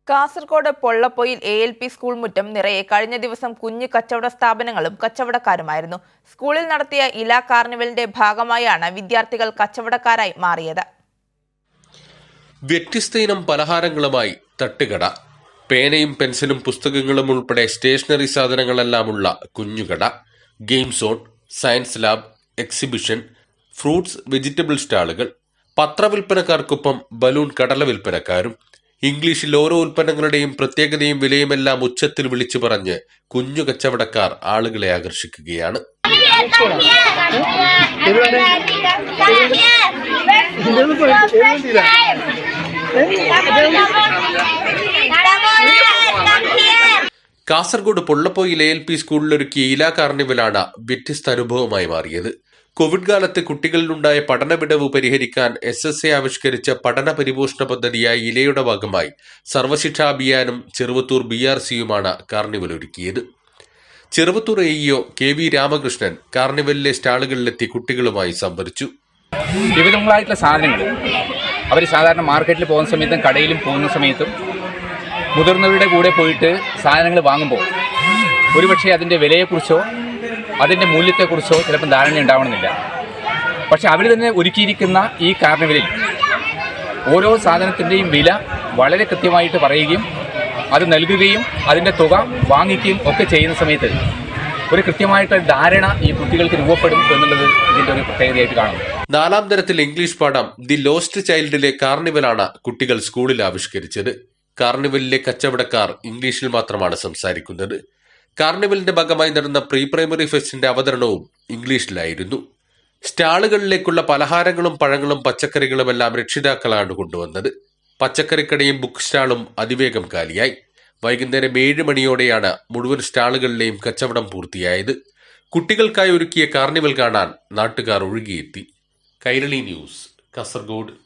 Kasaragod Pollappoyil A L P school മുറ്റം നിറയെ കഴിഞ്ഞ ദിവസം കുഞ്ഞു കച്ചവട സ്ഥാപനങ്ങളും കച്ചവടക്കാരുമായിരുന്നു സ്കൂളിൽ നടത്തിയ ഇലാ കാർണിവലിന്റെ ഭാഗമായാണ് വിദ്യാർത്ഥികൾ കച്ചവടക്കാരായി മാറിയത് വ്യത്യസ്ത ഇനം പലഹാരങ്ങളുമായി തട്ടുകട പേനയും പെൻസിലും പുസ്തകങ്ങളും ഉൾപ്പെടെ സ്റ്റേഷനറി സാധനങ്ങളെല്ലാമുള്ള കുഞ്ഞുകട game zone science lab exhibition fruits vegetable സ്റ്റാളുകൾ പത്രവിൽപ്പനക്കാർക്കൊപ്പം ബലൂൺ കടല വിൽപ്പനക്കാരും ഇംഗ്ലീഷിൽ ഓരോ ഉൽപ്പന്നങ്ങളുടെയും പ്രത്യേകതയും വിലയുമെല്ലാം ഉച്ചത്തിൽ വിളിച്ചു പറഞ്ഞ് കുഞ്ഞു കച്ചവടക്കാർ ആളുകളെ ആകർഷിക്കുകയാണ് Kasaragod Pollappoyil A L P സ്കൂളിലൊരുക്കിയ ഇലാ കാർണിവലാണ് വ്യത്യസ്ത അനുഭവമായി മാറിയത് കോവിഡ് കാലത്ത് കുട്ടികളിലുണ്ടായ പഠന വിടവ് പരിഹരിക്കാൻ എസ് എസ് എ ആവിഷ്കരിച്ച പഠന പരിപോഷണ പദ്ധതിയായ ഇലയുടെ ഭാഗമായി സർവശിക്ഷാ അഭിയാനും ചെറുവത്തൂർ ബി ആർ സിയുമാണ് കാർണിവൽ ഒരുക്കിയത് Cheruvathur A EO K V Ramakrishnan കാർണിവലിലെ സ്റ്റാളുകളിലെത്തി കുട്ടികളുമായി സംവദിച്ചു വിവിധങ്ങളായിട്ടുള്ള സാധനങ്ങൾ അവർ സാധാരണ മാർക്കറ്റിൽ പോകുന്ന സമയത്തും കടയിലും പോകുന്ന സമയത്തും മുതിർന്നവരുടെ കൂടെ പോയിട്ട് സാധനങ്ങൾ വാങ്ങുമ്പോൾ ഒരുപക്ഷെ അതിൻ്റെ വിലയെക്കുറിച്ചോ അതിൻ്റെ മൂല്യത്തെക്കുറിച്ചോ ചിലപ്പോൾ ധാരണ ഉണ്ടാവണമെന്നില്ല പക്ഷെ അവർ തന്നെ ഒരുക്കിയിരിക്കുന്ന ഈ കാർണിവലിൽ ഓരോ സാധനത്തിൻ്റെയും വില വളരെ കൃത്യമായിട്ട് പറയുകയും അത് നൽകുകയും അതിൻ്റെ തുക വാങ്ങിക്കുകയും ഒക്കെ ചെയ്യുന്ന സമയത്ത് ഒരു കൃത്യമായിട്ടുള്ള ധാരണ ഈ കുട്ടികൾക്ക് രൂപപ്പെടും എന്നുള്ളത് ഇതിൻ്റെ ഒരു പ്രത്യേകതയായിട്ട് കാണുന്നു നാലാം തരത്തിൽ ഇംഗ്ലീഷ് പാഠം ദി ലോസ്റ്റ് ചൈൽഡിലെ കാർണിവലാണ് കുട്ടികൾ സ്കൂളിൽ ആവിഷ്കരിച്ചത് കാർണിവലിലെ കച്ചവടക്കാർ ഇംഗ്ലീഷിൽ മാത്രമാണ് സംസാരിക്കുന്നത് കാർണിവലിന്റെ ഭാഗമായി നടന്ന പ്രീ പ്രൈമറി ഫെസ്റ്റിന്റെ അവതരണവും ഇംഗ്ലീഷിലായിരുന്നു സ്റ്റാളുകളിലേക്കുള്ള പലഹാരങ്ങളും പഴങ്ങളും പച്ചക്കറികളുമെല്ലാം രക്ഷിതാക്കളാണ് കൊണ്ടുവന്നത് പച്ചക്കറിക്കടയും ബുക്ക് സ്റ്റാളും അതിവേഗം കാലിയായി വൈകുന്നേരം ഏഴ് മണിയോടെയാണ് മുഴുവൻ സ്റ്റാളുകളിലെയും കച്ചവടം പൂർത്തിയായത് കുട്ടികൾക്കായി ഒരുക്കിയ കാർണിവൽ കാണാൻ നാട്ടുകാർ ഒഴുകിയെത്തി കൈരളി ന്യൂസ് കാസർഗോഡ്